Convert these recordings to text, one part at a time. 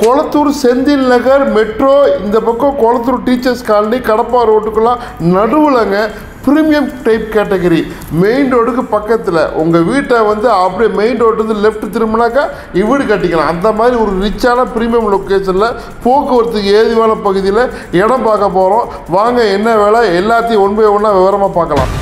கொளத்தூர் செந்தில் நகர் metro இந்த பக்கம் Kolathur teachers colony Kadappa ரோட்டுக்கெல்லாம் நடுவுலங்க ப்ரீமியம் டைப் கேட்டகரி மெயின் ரோடுக்கு பக்கத்தில் உங்கள் வீட்டை வந்து அப்படியே மெயின் ரோடு வந்து லெஃப்ட் திரும்பினாக்கா வீடு கட்டிக்கலாம் அந்த மாதிரி ஒரு ரிச்சான ப்ரீமியம் லொக்கேஷனில் போக்குவரத்துக்கு ஏதுவான பகுதியில் இடம் பார்க்க போகிறோம் வாங்க என்ன வேலை எல்லாத்தையும் ஒன் பை ஒன்னாக விவரமாக பார்க்கலாம்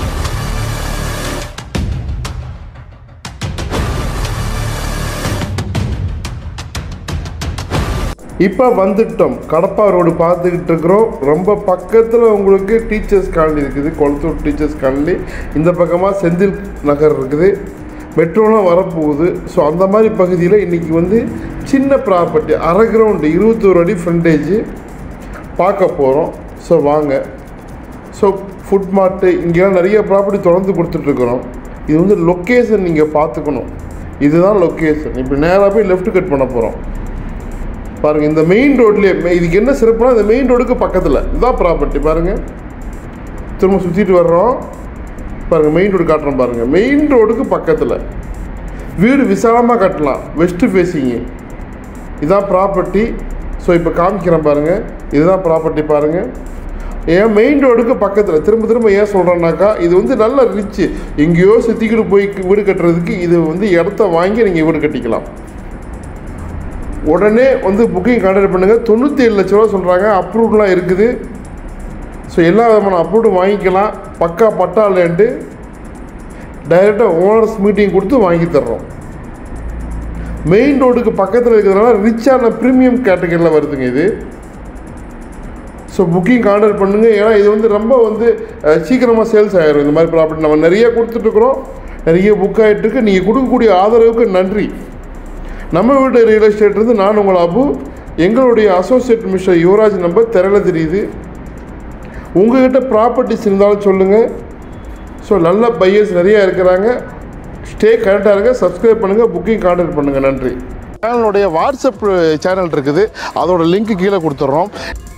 இப்போ வந்துட்டோம் கடப்பா ரோடு பார்த்துக்கிட்டு இருக்கிறோம் ரொம்ப பக்கத்தில் உங்களுக்கு டீச்சர்ஸ் காலனி இருக்குது கொளத்தூர் டீச்சர்ஸ் காலனி இந்த பக்கமாக செந்தில் நகர் இருக்குது மெட்ரோலாம் வரப்போகுது ஸோ அந்த மாதிரி பகுதியில் இன்றைக்கி வந்து சின்ன ப்ராப்பர்ட்டி அரை கிரவுண்டு இருபத்தோரு அடி ஃப்ரண்டேஜ் பார்க்க போகிறோம் ஸோ வாங்க ஸோ ஃபுட் மார்ட்டு இங்கெல்லாம் நிறைய ப்ராப்பர்ட்டி தொடர்ந்து கொடுத்துட்ருக்குறோம் இது வந்து லொக்கேஷன் நீங்கள் பார்த்துக்கணும் இதுதான் லொக்கேஷன் இப்போ நேராக போய் லெஃப்ட் கட் பண்ண போகிறோம் பாருங்கள் இந்த மெயின் ரோட்லேயே இதுக்கு என்ன சிறப்புனா இந்த மெயின் ரோடுக்கு பக்கத்தில் இதுதான் ப்ராப்பர்ட்டி பாருங்கள் திரும்ப சுற்றிட்டு வர்றோம் பாருங்கள் மெயின் ரோடு காட்டுறோம் பாருங்கள் மெயின் ரோடுக்கு பக்கத்தில் வீடு விசாலமாக கட்டலாம் வெஸ்ட்டு ஃபேஸிங்கு இதான் ப்ராப்பர்ட்டி ஸோ இப்போ காமிக்கிறேன் பாருங்கள் இதுதான் ப்ராப்பர்ட்டி பாருங்கள் ஏன் மெயின் ரோடுக்கு பக்கத்தில் திரும்ப திரும்ப ஏன் சொல்கிறேன்னாக்கா இது வந்து நல்ல ரிச்சு எங்கேயோ சுற்றிக்கிட்டு போய் வீடு கட்டுறதுக்கு இது வந்து இடத்த வாங்கி நீங்கள் வீடு கட்டிக்கலாம் உடனே வந்து புக்கிங் கான்டாக்ட் பண்ணுங்கள் தொண்ணூற்றி ஏழு லட்ச ரூபா சொல்கிறாங்க அப்ரூவ்லாம் இருக்குது ஸோ எல்லா விதமான அப்ரூவ்டும் வாங்கிக்கலாம் பக்கா பட்டா லேண்டு டைரெக்டாக ஓனர்ஸ் மீட்டிங் கொடுத்து வாங்கி தர்றோம் மெயின் ரோடுக்கு பக்கத்தில் இருக்கிறதுனால ரிச்சான ப்ரீமியம் கேட்டகரியில் வருதுங்க இது ஸோ புக்கிங் கான்டாக்ட் பண்ணுங்கள் ஏன்னா இது வந்து ரொம்ப வந்து அஹ், சீக்கிரமாக சேல்ஸ் ஆகிரும் இந்த மாதிரி ப்ராப்பர்ட்டி நம்ம நிறைய கொடுத்துட்ருக்குறோம் நிறைய புக் ஆகிட்டுருக்கு நீங்கள் கொடுக்கக்கூடிய ஆதரவுக்கு நன்றி நம்ம வீட்டு ரியல் எஸ்டேட் இருந்து நான் உங்கள் அபு எங்களுடைய அசோசியேட் மிஸ்டர் யுவராஜ் நம்பர் திரையில தெரியுது உங்ககிட்ட ப்ராப்பர்ட்டிஸ் இருந்தாலும் சொல்லுங்கள் ஸோ நல்ல பையர்ஸ் நிறையா இருக்கிறாங்க ஸ்டே கரெக்டாக இருங்க சப்ஸ்கிரைப் பண்ணுங்கள் புக்கிங் கான்டாக்ட் பண்ணுங்கள் நன்றி சேனலுடைய வாட்ஸ்அப் சேனல் இருக்குது அதோட லிங்க் கீழே கொடுத்துட்றோம்